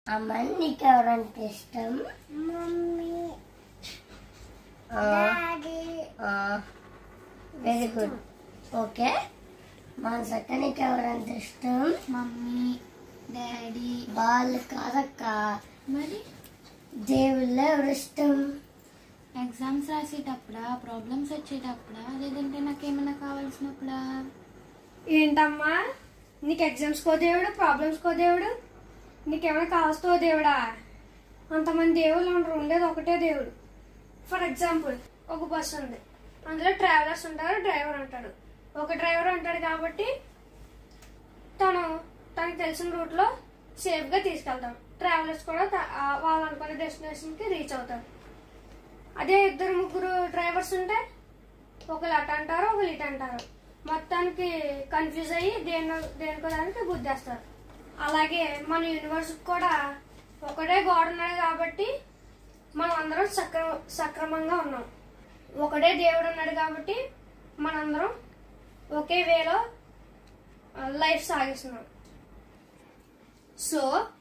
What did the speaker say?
అమ్మ నీకు ఎవరంటే ఇష్టం mummy daddy very good okay మనసక్క నీకు ఎవరంటే ఇష్టం మమ్మీ డాడీ వాళ్ళు కాదక్క మరి దేవుళ్ళు ఎవరు ఇష్టం ఎగ్జామ్స్ రాసేటప్పుడా ప్రాబ్లమ్స్ వచ్చేటప్పుడా లేదంటే నాకేమైనా కావాల్సినప్పుడా ఏంటమ్మా నీకు ఎగ్జామ్స్ కో దేవుడు ప్రాబ్లమ్స్ కో దేవుడు నీకేమైనా కావస్తో దేవుడా అంతమంది దేవుళ్ళు ఉండరు ఉండేది ఒకటే దేవుడు ఫర్ ఎగ్జాంపుల్ ఒక బస్సు ఉంది అందులో ట్రావెలర్స్ ఉంటారు డ్రైవర్ ఉంటాడు ఒక డ్రైవర్ ఉంటాడు కాబట్టి తను తనకు తెలిసిన రూట్లో సేఫ్గా తీసుకెళ్తాడు ట్రావెలర్స్ కూడా త- ఆ వాళ్ళు అనుకున్న డెస్టినేషన్కి రీచ్ అవుతారు అదే ఇద్దరు ముగ్గురు డ్రైవర్స్ ఉంటే ఒకరు అటు అంటారు ఒకరు ఇటు అంటారు మొత్తానికి కన్ఫ్యూజ్ అయ్యి దేని దేనికో దానికి గుద్దేస్తారు అలాగే మన యూనివర్స్ కూడా ఒకటే గోడ ఉన్నాడు కాబట్టి మనం అందరం సక్రమ సక్రమంగా ఉన్నాం ఒకటే దేవుడు ఉన్నాడు కాబట్టి మనందరం ఒకే వేలో లైఫ్ సాగిస్తున్నాం సో